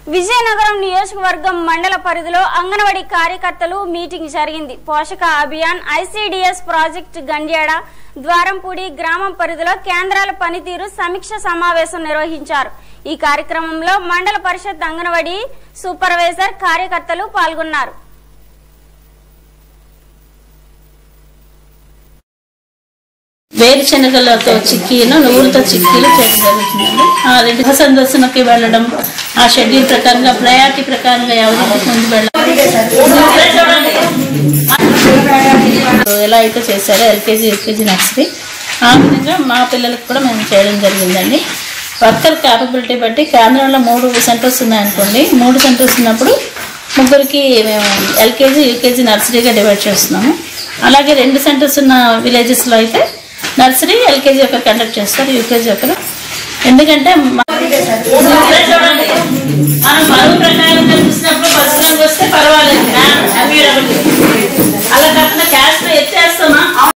విజయనగరం నియోజకవర్గం మండల పరిధిలో అంగన్వాడీ కార్యకర్తలు మీటింగ్ జరిగింది పోషక అభియాన్ ఐసిడిఎస్ ప్రాజెక్ట్ గండ్యాడ ద్వారంపూడి గ్రామం పరిధిలో కేంద్రాల పనితీరు సమీక్ష సమావేశం నిర్వహించారు ఈ కార్యక్రమంలో మండల పరిషత్ అంగన్వాడీ సూపర్వైజర్ కార్యకర్తలు పాల్గొన్నారు వేరుశనగలతో చిక్కీలు నువ్వులతో చిక్కీలు చేయడం జరుగుతుందండి ఆ రెండు సందర్శనకి వెళ్ళడం ఆ షెడ్యూల్ ప్రకారంగా ప్రయారిటీ ప్రకారంగా ఎవరికి ముందు వెళ్ళాలి ఎలా అయితే చేశారో ఎల్కేజీ యూకేజీ నర్సరీ ఆ విధంగా మా పిల్లలకు కూడా మేము చేయడం జరిగిందండి వర్కర్ క్యాపబిలిటీ బట్టి కేంద్రంలో మూడు సెంటర్స్ ఉన్నాయనుకోండి మూడు సెంటర్స్ ఉన్నప్పుడు ముగ్గురికి మేము ఎల్కేజీ యూకేజీ నర్సరీగా డివైడ్ చేస్తున్నాము అలాగే రెండు సెంటర్స్ ఉన్న విలేజెస్లో అయితే నర్సరీ ఎల్కేజీ ఒకరు కండక్ట్ చేస్తారు యూకేజీ ఒకరు ఎందుకంటే మ- మనం బరువు ప్రకారంగా చూసినప్పుడు ఫస్ట్ ర్యాంక్